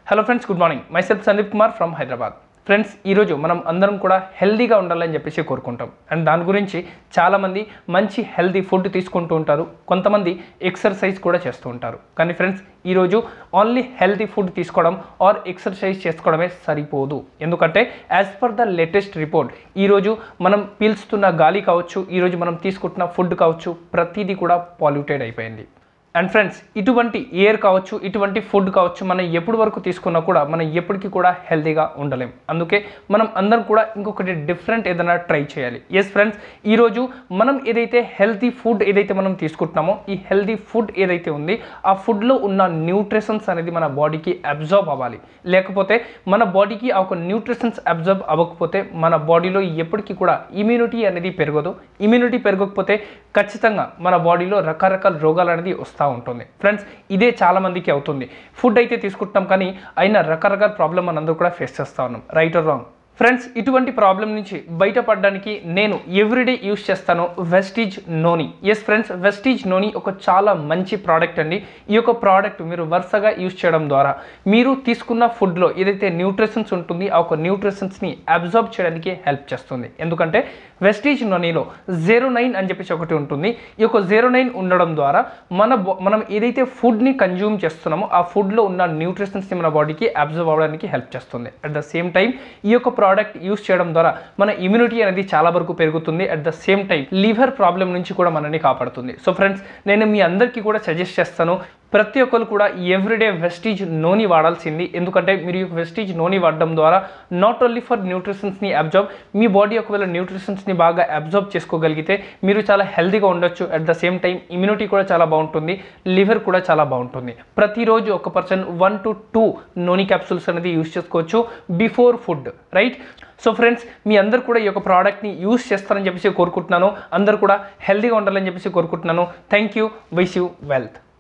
hello friends good morning my self Sandeep Kumar from Hyderabad friends ఈరోజు మనం అందరం కూడా హెల్దీగా ఉండాలని చెప్పేసి కోరుకుంటాం అండ్ దాని గురించి చాలామంది మంచి హెల్దీ ఫుడ్ తీసుకుంటూ ఉంటారు కొంతమంది ఎక్సర్సైజ్ కూడా చేస్తూ ఉంటారు కానీ ఫ్రెండ్స్ ఈరోజు ఓన్లీ హెల్తీ ఫుడ్ తీసుకోవడం ఆర్ ఎక్సర్సైజ్ చేసుకోవడమే సరిపోదు ఎందుకంటే as per the latest report ఈరోజు మనం పీల్చుతున్న గాలి కావచ్చు ఈరోజు మనం తీసుకుంటున్న ఫుడ్ కావచ్చు ప్రతిదీ కూడా పాల్యూటెడ్ అయిపోయింది అండ్ ఫ్రెండ్స్ ఇటువంటి ఎయిర్ కావచ్చు ఇటువంటి ఫుడ్ కావచ్చు మనం ఎప్పటి వరకు తీసుకున్నా కూడా మనం ఎప్పటికీ కూడా హెల్తీగా ఉండలేం అందుకే మనం అందరం కూడా ఇంకొకటి డిఫరెంట్ ఏదైనా ట్రై చేయాలి ఎస్ ఫ్రెండ్స్ ఈరోజు మనం ఏదైతే హెల్తీ ఫుడ్ ఏదైతే మనం తీసుకుంటున్నామో ఈ హెల్తీ ఫుడ్ ఏదైతే ఉంది ఆ ఫుడ్లో ఉన్న న్యూట్రిషన్స్ అనేది మన బాడీకి అబ్జర్వ్ అవ్వాలి లేకపోతే మన బాడీకి ఆ ఒక న్యూట్రిషన్స్ అబ్జర్వ్ అవ్వకపోతే మన బాడీలో ఎప్పటికీ కూడా ఇమ్యూనిటీ అనేది పెరగదు ఇమ్యూనిటీ పెరగకపోతే ఖచ్చితంగా మన బాడీలో రకరకాల రోగాలు అనేది వస్తూ ఉంటుంది ఫ్రెండ్స్ ఇదే చాలా మందికి అవుతుంది ఫుడ్ అయితే తీసుకుంటున్నాం కానీ అయినా రకరకాల ప్రాబ్లం మనందరూ కూడా ఫేస్ చేస్తూ ఉన్నాం రైట్ ఆర్ రాంగ్ ఫ్రెండ్స్ ఇటువంటి ప్రాబ్లం నుంచి బయటపడడానికి నేను ఎవ్రీడే యూస్ చేస్తాను Vestige noni yes friends Vestige noni ఒక చాలా మంచి ప్రోడక్ట్ అండి ఈ యొక్క ప్రోడక్ట్ మీరు వరుసగా యూస్ చేయడం ద్వారా మీరు తీసుకున్న ఫుడ్లో ఏదైతే న్యూట్రిషన్స్ ఉంటుంది ఆ ఒక న్యూట్రిషన్స్ని అబ్జర్వ్ చేయడానికి హెల్ప్ చేస్తుంది ఎందుకంటే వెస్టీజ్ నోనీలో జీరో నైన్ అని చెప్పేసి ఒకటి ఉంటుంది ఈ యొక్క జీరో నైన్ ఉండడం ద్వారా మన బా- మనం ఏదైతే ఫుడ్ని కన్జ్యూమ్ చేస్తున్నామో ఆ ఫుడ్లో ఉన్న న్యూట్రిషన్స్ని మన బాడీకి అబ్జర్వ్ అవ్వడానికి హెల్ప్ చేస్తుంది అట్ ద సేమ్ టైం ఈ యొక్క ప్రోడక్ట్ యూస్ చేయడం ద్వారా మన ఇమ్యూనిటీ అనేది చాలా వరకు పెరుగుతుంది at the same time liver problem నుంచి కూడా మనల్ని కాపాడుతుంది సో ఫ్రెండ్స్ నేను మీ అందరికీ కూడా సజెస్ట్ చేస్తాను ప్రతి ఒక్కరు కూడా ఎవ్రీడే వెస్టీజ్ నోని వాడాల్సింది ఎందుకంటే మీరు ఈ వెస్టీజ్ నోని వాడడం ద్వారా నాట్ ఓన్లీ ఫర్ న్యూట్రిషన్స్ని అబ్జర్వ్ మీ బాడీ ఒకవేళ న్యూట్రిషన్స్ని బాగా అబ్జర్వ్ చేసుకోగలిగితే మీరు చాలా హెల్తీగా ఉండొచ్చు at the same time immunity కూడా చాలా బాగుంటుంది లివర్ కూడా చాలా బాగుంటుంది ప్రతిరోజు ఒక person one to two noni capsules అనేది యూస్ చేసుకోవచ్చు before food right so friends మీ అందరు కూడా ఈ యొక్క ప్రోడక్ట్ని యూస్ చేస్తారని చెప్పేసి కోరుకుంటున్నాను అందరు కూడా హెల్తీగా ఉండాలని చెప్పేసి కోరుకుంటున్నాను thank you wish you wealth